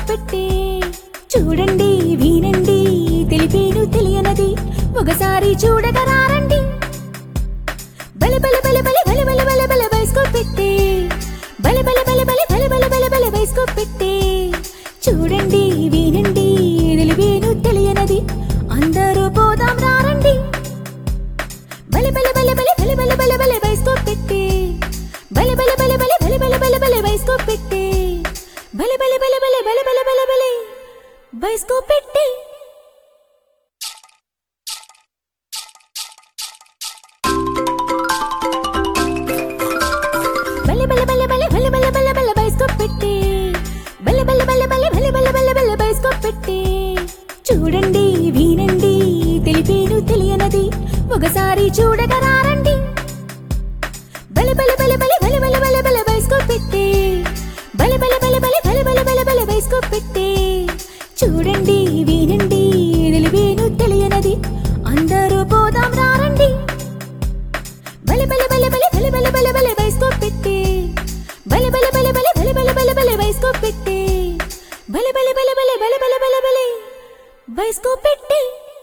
పెట్టి చూడండి వినండి తెలిపేను తెలియనది ఒకసారి చూడగా రారండి బల బల బల బల బల బల బల బల బైస్కోప్ పెట్టి బల బల బల బల బల బల బల బల బైస్కోప్ పెట్టి చూడండి వినండి తెలిపేను తెలియనది అందరూ పోదాం రారండి బల బల బల బల బల బల బల బల బైస్కోప్ పెట్టి బల బల బల బల బల బల బల బల బైస్కోప్ పెట్టి బల బల బల బల బల బల బల బల బైస్కోప్ పెట్టి బల బల బల బల బల బల బల బల బైస్కోప్ పెట్టి బల బల బల బల బల బల బల బల బైస్కోప్ పెట్టి చూడండి వినండి తెలిపేను తెలియనది ఒకసారి చూడగా రారండి బల బల బల బల బల బల బల బల బైస్కోప్ పెట్టి బల బల బల బల బల బల బల బల బైస్కోప్ పెట్టి చూడండి వినండి తెలిపేను తెలియనది అందరూ పోదాం రారండి బల బల బల బల బల బల బల బల బైస్కోప్ పెట్టి బల బల బల బల బల బల బల బల బైస్కోప్ పెట్టి బల బల బల బల బల బల బల బల బైస్కోప్ పెట్టి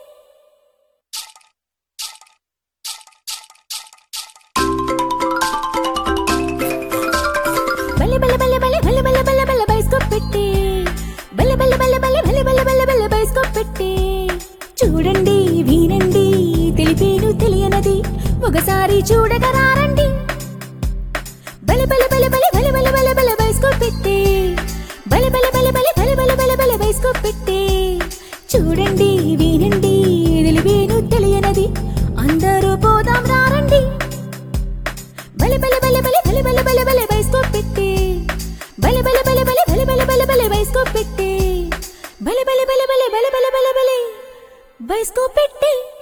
బల బల బల బల బల బల బల బల బైస్కోప్ పెట్టి బల బల బల బల బల బల బల బల బైస్కోప్ పెట్టి చూడండి వినండి తెలిపేను తెలియనది ఒకసారి చూడగా రారండి బల బల బల బల బల బల బల బల బైస్కోప్ పెట్టి బల బల బల బల బల బల బల బల బైస్కోప్ పెట్టి చూడండి వినండి తెలిపేను తెలియనది అందరూ పోదాం రారండి బల బల బల బల బల బల బల బల బైస్కోప్ పెట్టి బల బల బల బల బల బల బల బల బైస్కోప్ పెట్టి బల బల బల బల బల బల బల బల బైస్కోప్ పెట్టి